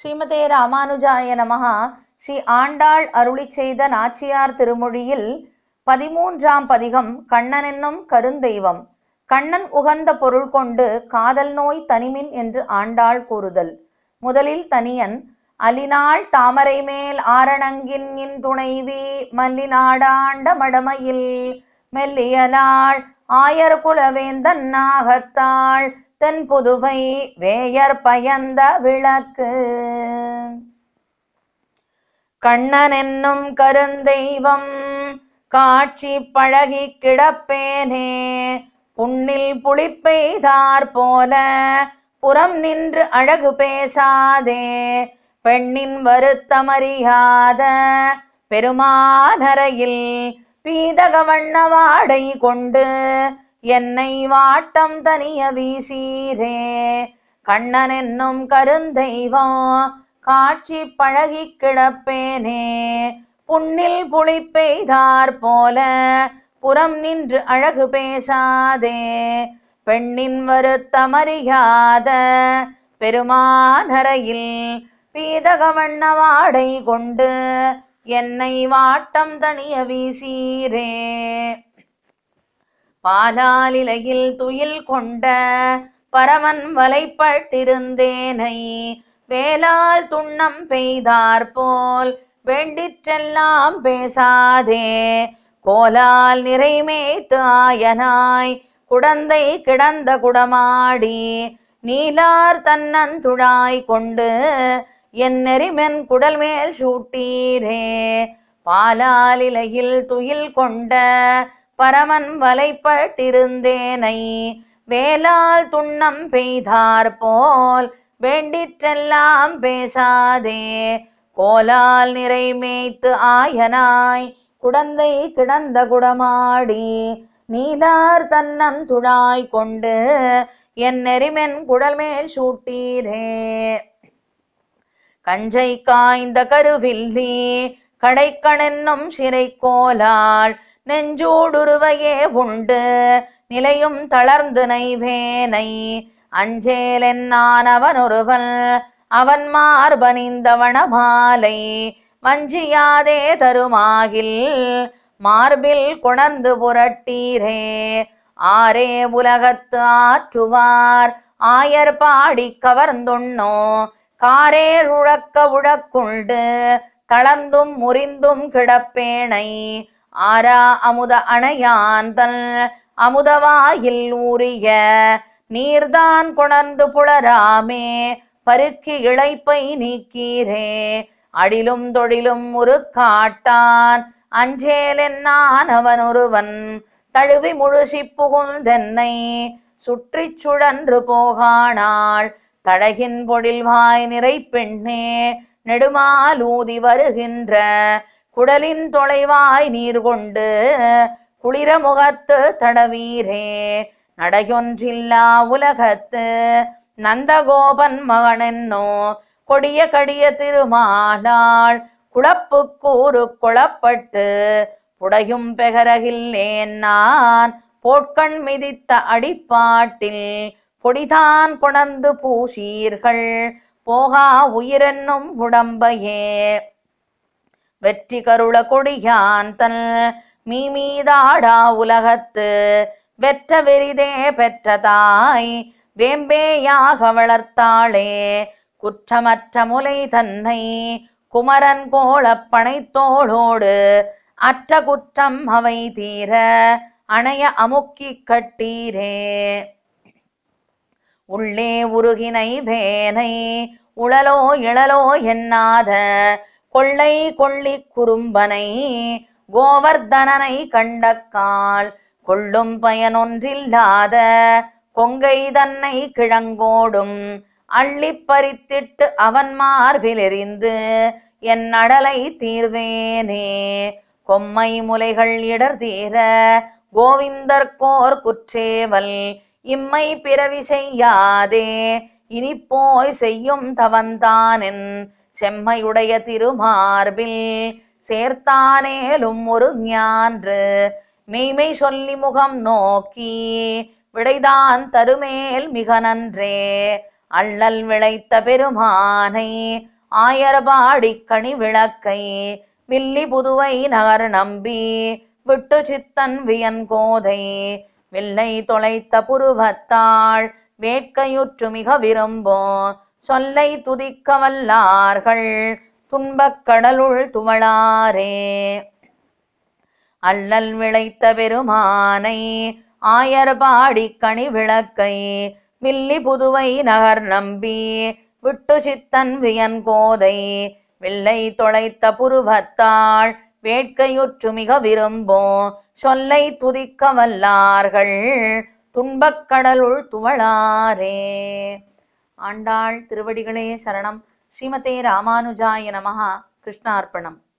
ஸ்ரீமதே ராமானுஜாய நமஹா ஸ்ரீ ஆண்டாள் அருளிச் செய்த நாச்சியார் திருமொழியில் பதிமூன்றாம் பதிகம் கண்ணன் என்னும் கருந்தெய்வம் கண்ணன் உகந்த பொருள் கொண்டு காதல் நோய் தனிமின் என்று ஆண்டாள் கூறுதல் முதலில் தனியன் அலினாள் தாமரை மேல் ஆரணங்கின் இன் துணைவி மல்லிநாடாண்ட மடமையில் மெல்லியலாள் ஆயர் குலவேந்தன் நாகத்தாள் தென் புதுவை வேயர் பயந்த விளக்கு கண்ணன் என்னும் கருந்தெய்வம் காட்சி பழகி கிடப்பேனே புண்ணில் புளிப்பெய்தார் போல புறம் நின்று அழகு பேசாதே பெண்ணின் வருத்தமறியாத பெருமானரையில் பீதக வண்ண வாடை கொண்டு என்னை வாட்டம் தனிய வீசீரே கண்ணன் என்னும் கருந்தெய்வம் காட்சி பழகி கிடப்பேனே புண்ணில் புளி பெய்தார் போல புறம் நின்று அழகு பேசாதே பெண்ணின் வருத்தமறியாத பெருமானரையில் பீதக வண்ண வாடை கொண்டு என்னை வாட்டம் தனிய வீசீரே பாலாலிலையில் துயில் கொண்ட பரமன் வலைப்பட்டிருந்தேனை வேளால் துண்ணம் பெய்தார் போல் வேண்டிற்றெல்லாம் பேசாதே கோலால் நிறைமேத்து ஆயனாய் குடந்தை கிடந்த குடமாடி நீலார் தன்னந்துழாய் கொண்டு என் நெறிமென் குடல் மேல் சூட்டீரே பாலாலிலையில் துயில் கொண்ட பரமன் வலைப்பட்டிருந்தேனை வேளால் துண்ணம் பெய்தார் போல் வேண்டிற்றெல்லாம் பேசாதே கோலால் நிறைமேய்த்து ஆயனாய் குடந்தை கிடந்த குடமாடி நீலார் தன்னம் துழாய் கொண்டு என் நெறிமென் குடல் மேல் சூட்டீரே கஞ்சை காய்ந்த கருவில்லி கடைக்கணென்னும் சிறை கோலால் நெஞ்சூடுருவையே உண்டு நிலையும் தளர்ந்து நைவேனை அஞ்சேலென் நான் அவன் ஒருவன் அவன் மார்பணிந்தவன மாலை வஞ்சியாதே தருமாகில் மார்பில் கொணர்ந்து புரட்டீரே ஆரே உலகத்து ஆற்றுவார் ஆயர் பாடி கவர்ந்துண்ணோ காரேர் உழக்க உழக்குண்டு தளர்ந்தும் முறிந்தும் கிடப்பேனை ஆரா அமுத அணையாந்தல் அமுதவாயில் ஊறிய நீர்தான் கொணர்ந்து புலராமே பருக்கி இழைப்பை நீக்கீரே அடிலும் தொழிலும் ஒரு காட்டான் அஞ்சேலென் நான் அவன் ஒருவன் தழுவி முழுசி புகுந்தென்னை சுற்றி சுழன்று போகானாள் தடகின் பொழில்வாய் நிறை பெண்ணே நெடுமாலூதி வருகின்ற குடலின் தொலைவாய் நீர் கொண்டு குளிர முகத்து தடவீரே நடையொன்றில்லா உலகத்து நந்தகோபன் மகனென்னோ கொடிய கடிய திருமாலாள் குழப்பு கூறு குழப்பட்டு புடையும் பெகரகில்லேன் நான் போட்கண் மிதித்த அடிப்பாட்டில் பொடிதான் கொணர்ந்து பூசீர்கள் போகா உயிரென்னும் உடம்பையே வெற்றி கருள கொடியான் தன் மீமீதாடா உலகத்து வெற்ற வெறிதே பெற்ற தாய் வேம்பேயாக வளர்த்தாளே குற்றமற்ற முலை தன்னை குமரன் கோலப் பனைத்தோளோடு அற்ற குற்றம் அவை தீர அணைய அமுக்கி கட்டீரே உள்ளே உருகினை வேனை உளலோ இளலோ எண்ணாத கொள்ளை கொள்ளி குறும்பனை கோவர்தனனை கண்டக்கால் கொள்ளும் பயனொன்றில்லாத கொங்கை தன்னை கிழங்கோடும் அள்ளிப் பறித்திட்டு அவன் மார்பில் எறிந்து என் அடலை தீர்வேனே கொம்மை முலைகள் இடர் தீர கோவிந்தர்கோர் குற்றேவல் இம்மை பிறவி செய்யாதே இனி போய் செய்யும் தவந்தானென் செம்மையுடைய திருமார்பில் சேர்த்தானேலும் ஒரு ஞான்று மெய்மை சொல்லி முகம் நோக்கி விடைதான் தருமேல் மிக நன்றே அள்ளல் விளைத்த பெருமானை ஆயர்பாடி கனி விளக்கை வில்லி புதுவை நகர் நம்பி விட்டு சித்தன் வியன் கோதை வில்லை தொலைத்த புருவத்தாள் வேட்கையுற்று மிக விரும்பும் சொல்லை துதிக்க வல்லார்கள் துன்பக் கடலுள் துவளாரே அல்லல் விளைத்த பெருமானை ஆயர்பாடி கனி விளக்கை வில்லி புதுவை நகர் நம்பி விட்டு சித்தன் வியன் கோதை வில்லை தொலைத்த புருவத்தாள் வேட்கையுற்று மிக விரும்பும் சொல்லை துதிக்க வல்லார்கள் துன்பக் கடலுள் துவளாரே ஆண்டாள் திருவடிகளே சரணம் ஸ்ரீமதே ராமானுஜாய நமஹா கிருஷ்ணார்ப்பணம்